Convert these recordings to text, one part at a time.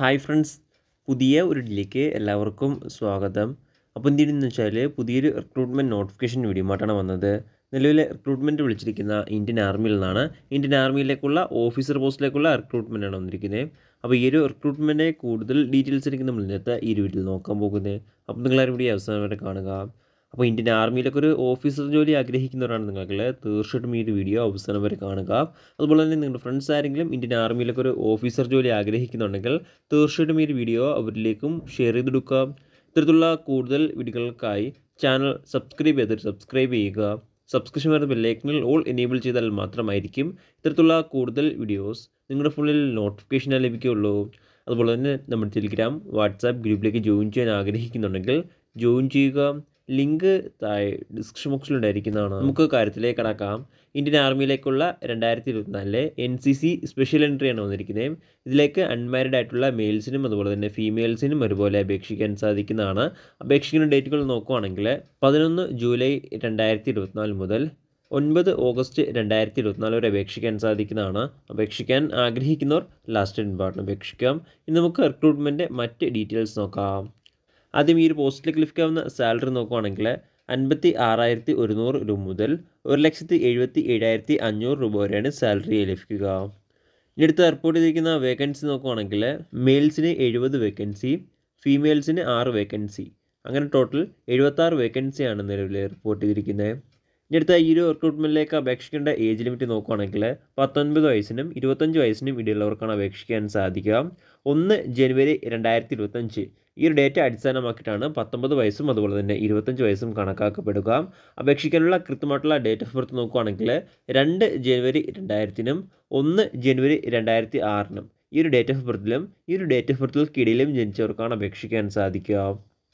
hi friends പുതിയ ഒരു ഇതിലേക്ക് എല്ലാവർക്കും സ്വാഗതം അപ്പോൾ എന്തിനെന്ന് വെച്ചാൽ പുതിയൊരു റിക്രൂട്ട്മെൻറ്റ് നോട്ടിഫിക്കേഷൻ വീഡിയോ ആയിട്ടാണ് വന്നത് നിലവിലെ റിക്രൂട്ട്മെൻറ്റ് വിളിച്ചിരിക്കുന്ന ഇന്ത്യൻ ആർമിയിൽ നിന്നാണ് ഇന്ത്യൻ ആർമിയിലേക്കുള്ള ഓഫീസർ പോസ്റ്റിലേക്കുള്ള റിക്രൂട്ട്മെൻ്റ് ആണ് വന്നിരിക്കുന്നത് അപ്പോൾ ഈ ഒരു റിക്രൂട്ട്മെൻറ്റ് കൂടുതൽ ഡീറ്റെയിൽസ് എനിക്ക് നമ്മൾ ഇന്നത്തെ ഈ ഒരു വീഡിയോയിൽ നോക്കാൻ പോകുന്നത് അപ്പോൾ നിങ്ങളാരും വീഡിയോ അവസാനം വരെ കാണുക അപ്പോൾ ഇന്ത്യൻ ആർമിയിലൊക്കെ ഒരു ഓഫീസർ ജോലി ആഗ്രഹിക്കുന്നവരാണ് നിങ്ങൾ തീർച്ചയായിട്ടും ഈ ഒരു വീഡിയോ അവസാനം വരെ കാണുക അതുപോലെ തന്നെ നിങ്ങളുടെ ഫ്രണ്ട്സ് ആരെങ്കിലും ഇന്ത്യൻ ആർമിയിലൊക്കെ ഒരു ഓഫീസർ ജോലി ആഗ്രഹിക്കുന്നുണ്ടെങ്കിൽ തീർച്ചയായിട്ടും ഈ ഒരു വീഡിയോ അവരിലേക്കും ഷെയർ ചെയ്തെടുക്കുക ഇത്തരത്തിലുള്ള കൂടുതൽ വീഡിയോകൾക്കായി ചാനൽ സബ്സ്ക്രൈബ് ചെയ്തിട്ട് സബ്സ്ക്രൈബ് ചെയ്യുക സബ്സ്ക്രിപ്ഷൻ വരുന്ന ബെല്ലൈക്കണിൽ ഓൾ എനേബിൾ ചെയ്താൽ മാത്രമായിരിക്കും ഇത്തരത്തിലുള്ള കൂടുതൽ വീഡിയോസ് നിങ്ങളുടെ ഫോണിൽ നോട്ടിഫിക്കേഷനായി ലഭിക്കുകയുള്ളൂ അതുപോലെ തന്നെ നമ്മുടെ ടെലിഗ്രാം വാട്സാപ്പ് ഗ്രൂപ്പിലേക്ക് ജോയിൻ ചെയ്യാൻ ആഗ്രഹിക്കുന്നുണ്ടെങ്കിൽ ജോയിൻ ചെയ്യുക ലിങ്ക് താഴെ ഡിസ്ക്രിപ്ഷൻ ബോക്സിൽ ഉണ്ടായിരിക്കുന്നതാണ് നമുക്ക് കാര്യത്തിലേക്ക് കടക്കാം ഇന്ത്യൻ ആർമിയിലേക്കുള്ള രണ്ടായിരത്തി ഇരുപത്തിനാലിലെ എൻ സി സി സ്പെഷ്യൽ എൻട്രിയാണ് വന്നിരിക്കുന്നത് ഇതിലേക്ക് അൺമാരിഡ് ആയിട്ടുള്ള മെയിൽസിനും അതുപോലെ തന്നെ ഫീമെയിൽസിനും ഒരുപോലെ അപേക്ഷിക്കാൻ സാധിക്കുന്നതാണ് അപേക്ഷിക്കുന്ന ഡേറ്റുകൾ നോക്കുവാണെങ്കിൽ പതിനൊന്ന് ജൂലൈ രണ്ടായിരത്തി ഇരുപത്തിനാല് മുതൽ ഒൻപത് ഓഗസ്റ്റ് രണ്ടായിരത്തി ഇരുപത്തിനാല് വരെ അപേക്ഷിക്കാൻ സാധിക്കുന്നതാണ് അപേക്ഷിക്കാൻ ആഗ്രഹിക്കുന്നവർ ലാസ്റ്റ് ഇൻപാർട്ടിന് അപേക്ഷിക്കാം ഇനി നമുക്ക് റിക്രൂട്ട്മെൻറ്റ് മറ്റ് ഡീറ്റെയിൽസ് നോക്കാം ആദ്യം ഈ ഒരു പോസ്റ്റിലേക്ക് ലഭിക്കാവുന്ന സാലറി നോക്കുവാണെങ്കിൽ അൻപത്തി ആറായിരത്തി ഒരുന്നൂറ് രൂപ മുതൽ ഒരു ലക്ഷത്തി എഴുപത്തി ഏഴായിരത്തി അഞ്ഞൂറ് രൂപ വരെയാണ് സാലറി ലഭിക്കുക ഇനി അടുത്ത് റിപ്പോർട്ട് ചെയ്തിരിക്കുന്ന വേക്കൻസി നോക്കുവാണെങ്കിൽ മെയിൽസിന് എഴുപത് വേക്കൻസി ഫീമെയിൽസിന് ആറ് വേക്കൻസി അങ്ങനെ ടോട്ടൽ എഴുപത്താറ് വേക്കൻസിയാണ് നിലവിൽ റിപ്പോർട്ട് ചെയ്തിരിക്കുന്നത് ഇനി അടുത്ത ഈ ഒരു റിക്രൂട്ട്മെൻറ്റിലേക്ക് അപേക്ഷിക്കേണ്ട ഏജ് ലിമിറ്റ് നോക്കുവാണെങ്കിൽ പത്തൊൻപത് വയസ്സിനും ഇരുപത്തഞ്ച് വയസ്സിനും ഇടയിലുള്ളവർക്കാണ് അപേക്ഷിക്കാൻ സാധിക്കുക ഒന്ന് ജനുവരി രണ്ടായിരത്തി ഇരുപത്തഞ്ച് ഈ ഒരു ഡേറ്റ അടിസ്ഥാനമാക്കിയിട്ടാണ് പത്തൊമ്പത് വയസ്സും അതുപോലെ തന്നെ ഇരുപത്തഞ്ച് വയസ്സും കണക്കാക്കപ്പെടുക അപേക്ഷിക്കാനുള്ള കൃത്യമായിട്ടുള്ള ഡേറ്റ് ഓഫ് ബർത്ത് നോക്കുവാണെങ്കിൽ രണ്ട് ജനുവരി രണ്ടായിരത്തിനും ഒന്ന് ജനുവരി രണ്ടായിരത്തി ആറിനും ഈ ഒരു ഡേറ്റ് ഓഫ് ബർത്തിലും ഈ ഒരു ഡേറ്റ് ഓഫ് ബർത്തിൽക്കിടയിലും ജനിച്ചവർക്കാണ് അപേക്ഷിക്കാൻ സാധിക്കുക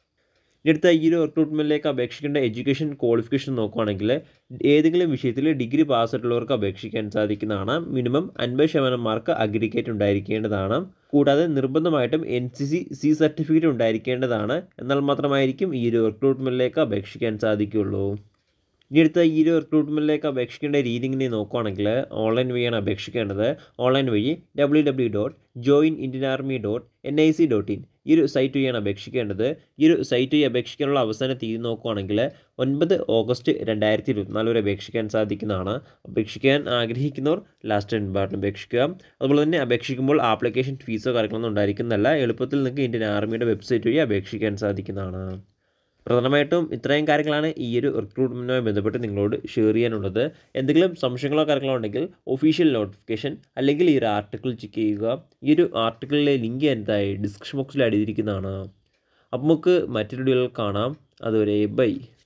ഇനി അടുത്ത ഈ ഒരു റിക്രൂട്ട്മെൻറ്റിലേക്ക് അപേക്ഷിക്കേണ്ട എഡ്യൂക്കേഷൻ ക്വാളിഫിക്കേഷൻ നോക്കുവാണെങ്കിൽ ഏതെങ്കിലും വിഷയത്തിൽ ഡിഗ്രി പാസ്സായിട്ടുള്ളവർക്ക് അപേക്ഷിക്കാൻ സാധിക്കുന്നതാണ് മിനിമം അൻപത് ശതമാനം മാർക്ക് അഗ്രിഗേറ്റ് ഉണ്ടായിരിക്കേണ്ടതാണ് കൂടാതെ നിർബന്ധമായിട്ടും N C C C certificate ഉണ്ടായിരിക്കേണ്ടതാണ് എന്നാൽ മാത്രമായിരിക്കും ഈ ഒരു റിക്രൂട്ട്മെൻറ്റിലേക്ക് അപേക്ഷിക്കാൻ സാധിക്കുകയുള്ളൂ ഇനി അടുത്ത ഈ ഒരു റിക്രൂട്ട്മെൻറ്റിലേക്ക് അപേക്ഷിക്കേണ്ട രീതി ഇങ്ങനെ നോക്കുകയാണെങ്കിൽ ഓൺലൈൻ വഴിയാണ് അപേക്ഷിക്കേണ്ടത് ഓൺലൈൻ വഴി W W dot join Indian army dot N I C dot in ഈ ഒരു സൈറ്റ് വഴിയാണ് അപേക്ഷിക്കേണ്ടത് ഈ ഒരു സൈറ്റ് വഴി അപേക്ഷിക്കാനുള്ള അവസാന തീയതി നോക്കുകയാണെങ്കിൽ ഒൻപത് ഓഗസ്റ്റ് രണ്ടായിരത്തി ഇരുപത്തിനാല് വരെ അപേക്ഷിക്കാൻ സാധിക്കുന്നതാണ് അപേക്ഷിക്കാൻ ആഗ്രഹിക്കുന്നവർ ലാസ്റ്റ് ഇൻപാർട്ടിന് അപേക്ഷിക്കുക അതുപോലെ തന്നെ അപേക്ഷിക്കുമ്പോൾ ആപ്ലിക്കേഷൻ ഫീസോ കാര്യങ്ങളൊന്നും ഉണ്ടായിരിക്കുന്നതല്ല എളുപ്പത്തിൽ നിങ്ങൾക്ക് ഇന്ത്യൻ ആർമിയുടെ വെബ്സൈറ്റ് വഴി അപേക്ഷിക്കാൻ സാധിക്കുന്നതാണ് പ്രധാനമായിട്ടും ഇത്രയും കാര്യങ്ങളാണ് ഈ ഒരു റിക്രൂട്ട്മെൻറ്റുമായി ബന്ധപ്പെട്ട് നിങ്ങളോട് ഷെയർ ചെയ്യാനുള്ളത് എന്തെങ്കിലും സംശയങ്ങളോ കാര്യങ്ങളോ ഉണ്ടെങ്കിൽ ഒഫീഷ്യൽ നോട്ടിഫിക്കേഷൻ അല്ലെങ്കിൽ ഈ ഒരു ആർട്ടിക്കിൾ ചെക്ക് ചെയ്യുക ഈ ഒരു ആർട്ടിക്കിളിലെ ലിങ്ക് എന്തായി ഡിസ്ക്രിപ്ഷൻ ബോക്സിൽ അടിയിരിക്കുന്നതാണ് അപ്പോൾ നമുക്ക് മറ്റൊരു വീഡിയോയിൽ കാണാം അതുവരെ ബൈ